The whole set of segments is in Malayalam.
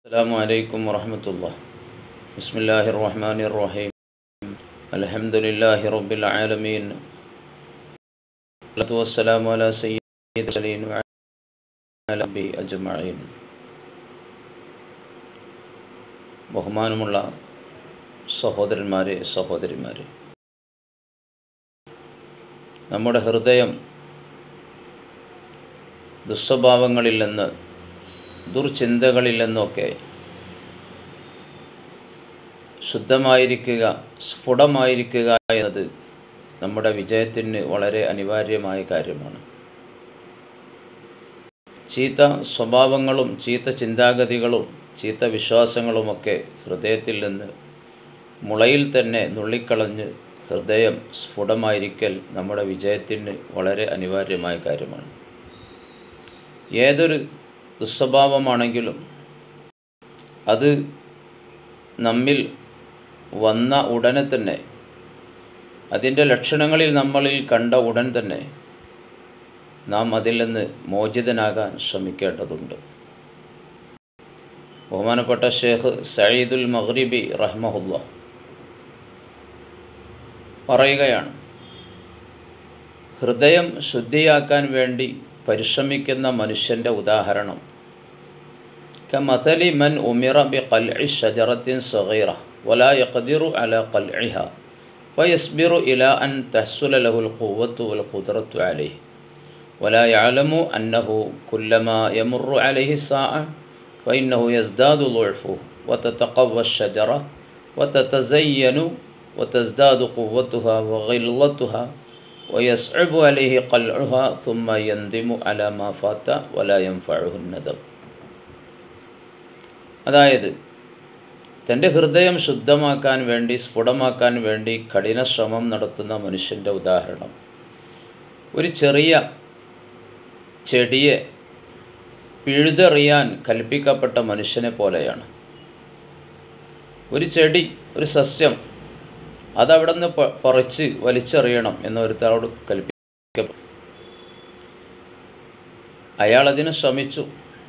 السلام عليكم ورحمة الله بسم الله الرحمن الرحيم الحمد لله رب العالمين والصلاة والسلام على سيد المرسلين وعلى آله أجمعين ബഹുമാനമുള്ള സഹോദരന്മാരെ സഹോദരിമാരെ നമ്മുടെ ഹൃദയം ദുസ്വഭാവങ്ങളിൽ നിന്ന് ദുർചിന്തകളിൽ നിന്നൊക്കെ ശുദ്ധമായിരിക്കുക സ്ഫുടമായിരിക്കുക എന്നത് നമ്മുടെ വിജയത്തിന് വളരെ അനിവാര്യമായ കാര്യമാണ് ചീത്ത സ്വഭാവങ്ങളും ചീത്ത ചിന്താഗതികളും ചീത്ത വിശ്വാസങ്ങളുമൊക്കെ ഹൃദയത്തിൽ നിന്ന് മുളയിൽ തന്നെ നുള്ളിക്കളഞ്ഞ് ഹൃദയം സ്ഫുടമായിരിക്കൽ നമ്മുടെ വിജയത്തിന് വളരെ അനിവാര്യമായ കാര്യമാണ് ഏതൊരു ദുസ്വഭാവമാണെങ്കിലും അത് നമ്മിൽ വന്ന ഉടനെ തന്നെ അതിൻ്റെ ലക്ഷണങ്ങളിൽ നമ്മളിൽ കണ്ട ഉടൻ തന്നെ നാം അതിൽ നിന്ന് മോചിതനാകാൻ ശ്രമിക്കേണ്ടതുണ്ട് ബഹുമാനപ്പെട്ട ഷേഖ് സയ്യിദുൽ മഗ്രിബി റഹ്മഹുല്ല പറയുകയാണ് ഹൃദയം ശുദ്ധിയാക്കാൻ വേണ്ടി പരിശ്രമിക്കുന്ന മനുഷ്യൻ്റെ ഉദാഹരണം കമഥലി മൻ ഉമിറ ബി ഖൽഇ ഷജറത്തിൻ സഗീറ വലാ യഖദിറു അല ഖൽഇഹ ഫയസ്ബിറു ഇല അൻ തഹ്സുല ലഹുൽ ഖുവത്തു വൽ ഖുദ്റത്തു അലൈഹി ولا يعلم أنه كلما يمر عليه الساعة فإنه يزداد ضعفه وتتقوى الشجرة وتتزين وتزداد قوتها وغلظتها ويصعب عليه قلعها ثم يندم على ما فات ولا ينفعه الندم അതായത് തൻ്റെ ഹൃദയം ശുദ്ധമാക്കാൻ വേണ്ടി സ്ഫുടമാക്കാൻ വേണ്ടി കഠിന ശ്രമം നടത്തുന്ന മനുഷ്യൻ്റെ ഉദാഹരണം ഒരു ചെറിയ ചെടിയെ പിഴുതെറിയാൻ കൽപ്പിക്കപ്പെട്ട മനുഷ്യനെ പോലെയാണ് ഒരു ചെടി ഒരു സസ്യം അതവിടെ നിന്ന് പറിച്ച് വലിച്ചെറിയണം എന്നൊരുത്തരോട് കൽപ്പിക്ക അയാൾ അതിന് ശ്രമിച്ചു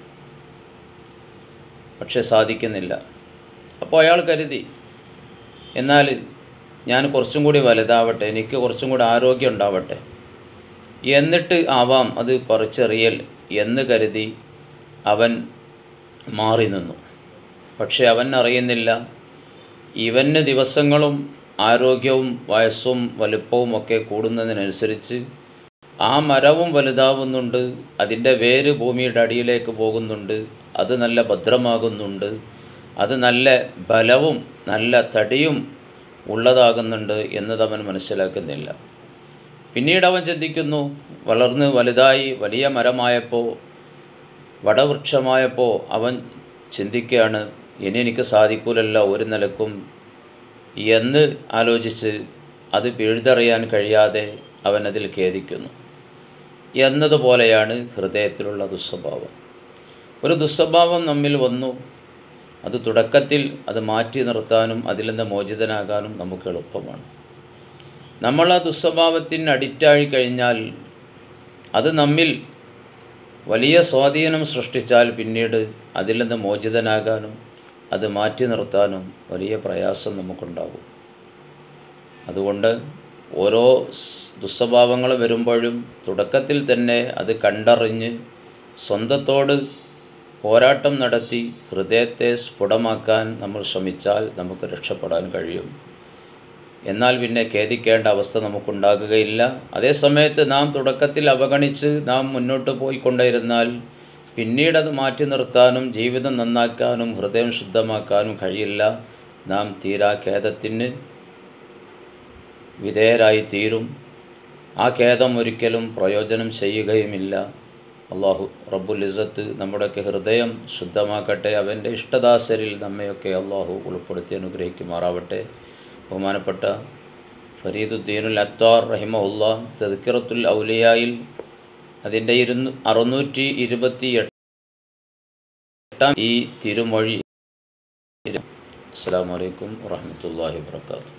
പക്ഷെ സാധിക്കുന്നില്ല അപ്പോൾ അയാൾ കരുതി എന്നാൽ ഞാൻ കുറച്ചും കൂടി വലുതാവട്ടെ എനിക്ക് കുറച്ചും കൂടി ആരോഗ്യം ഉണ്ടാവട്ടെ എന്നിട്ട് ആവാം അത് പറിച്ചെറിയൽ എന്ന് കരുതി അവൻ മാറി നിന്നു പക്ഷെ അവൻ അറിയുന്നില്ല ഇവന് ദിവസങ്ങളും ആരോഗ്യവും വയസ്സും വലുപ്പവും ഒക്കെ കൂടുന്നതിനനുസരിച്ച് ആ മരവും വലുതാവുന്നുണ്ട് അതിൻ്റെ വേര് ഭൂമിയുടെ അടിയിലേക്ക് പോകുന്നുണ്ട് അത് നല്ല ഭദ്രമാകുന്നുണ്ട് അത് നല്ല ബലവും നല്ല തടിയും ഉള്ളതാകുന്നുണ്ട് എന്നത് അവൻ മനസ്സിലാക്കുന്നില്ല പിന്നീട് അവൻ ചിന്തിക്കുന്നു വളർന്ന് വലുതായി വലിയ മരമായപ്പോൾ വടവൃക്ഷമായപ്പോൾ അവൻ ചിന്തിക്കുകയാണ് ഇനി എനിക്ക് സാധിക്കൂലല്ലോ ഒരു നിലക്കും എന്ന് ആലോചിച്ച് അത് പിഴുതറിയാൻ കഴിയാതെ അവൻ അതിൽ ഖേദിക്കുന്നു എന്നതുപോലെയാണ് ഹൃദയത്തിലുള്ള ദുസ്വഭാവം ഒരു ദുസ്വഭാവം നമ്മിൽ വന്നു അത് തുടക്കത്തിൽ അത് മാറ്റി നിർത്താനും അതിൽ നിന്ന് മോചിതനാകാനും നമുക്ക് എളുപ്പമാണ് നമ്മൾ ആ ദുസ്വഭാവത്തിന് അഡിക്റ്റായി കഴിഞ്ഞാൽ അത് നമ്മിൽ വലിയ സ്വാധീനം സൃഷ്ടിച്ചാൽ പിന്നീട് അതിൽ നിന്ന് മോചിതനാകാനും അത് മാറ്റി നിർത്താനും വലിയ പ്രയാസം നമുക്കുണ്ടാകും അതുകൊണ്ട് ഓരോ ദുസ്വഭാവങ്ങൾ വരുമ്പോഴും തുടക്കത്തിൽ തന്നെ അത് കണ്ടറിഞ്ഞ് സ്വന്തത്തോട് പോരാട്ടം നടത്തി ഹൃദയത്തെ സ്ഫുടമാക്കാൻ നമ്മൾ ശ്രമിച്ചാൽ നമുക്ക് രക്ഷപ്പെടാൻ കഴിയും എന്നാൽ പിന്നെ ഖേദിക്കേണ്ട അവസ്ഥ നമുക്കുണ്ടാകുകയില്ല അതേസമയത്ത് നാം തുടക്കത്തിൽ അവഗണിച്ച് നാം മുന്നോട്ട് പോയിക്കൊണ്ടിരുന്നാൽ പിന്നീട് അത് മാറ്റി നിർത്താനും ജീവിതം നന്നാക്കാനും ഹൃദയം ശുദ്ധമാക്കാനും കഴിയില്ല നാം തീരാ ഖേദത്തിന് വിധേയരായി തീരും ആ ഖേദം ഒരിക്കലും പ്രയോജനം ചെയ്യുകയുമില്ല അള്ളാഹു റബ്ബുൽ ഇസത്ത് നമ്മുടെയൊക്കെ ഹൃദയം ശുദ്ധമാക്കട്ടെ അവൻ്റെ ഇഷ്ടദാസരിൽ നമ്മയൊക്കെ അള്ളാഹു ഉൾപ്പെടുത്തി അനുഗ്രഹിക്കുമാറാവട്ടെ ബഹുമാനപ്പെട്ട ഫരീദുദ്ദീനുൽ അത്താർ റഹിമഹുല്ല തെദ്ക്കിറത്തുൽ ഔലിയായിൽ അതിൻ്റെ ഇരുന്നു അറുന്നൂറ്റി ഇരുപത്തി എട്ടാം ഈ തിരുമൊഴി അസ്സാം വലൈക്കും വാഹമത്തല്ലാഹി വാത്തു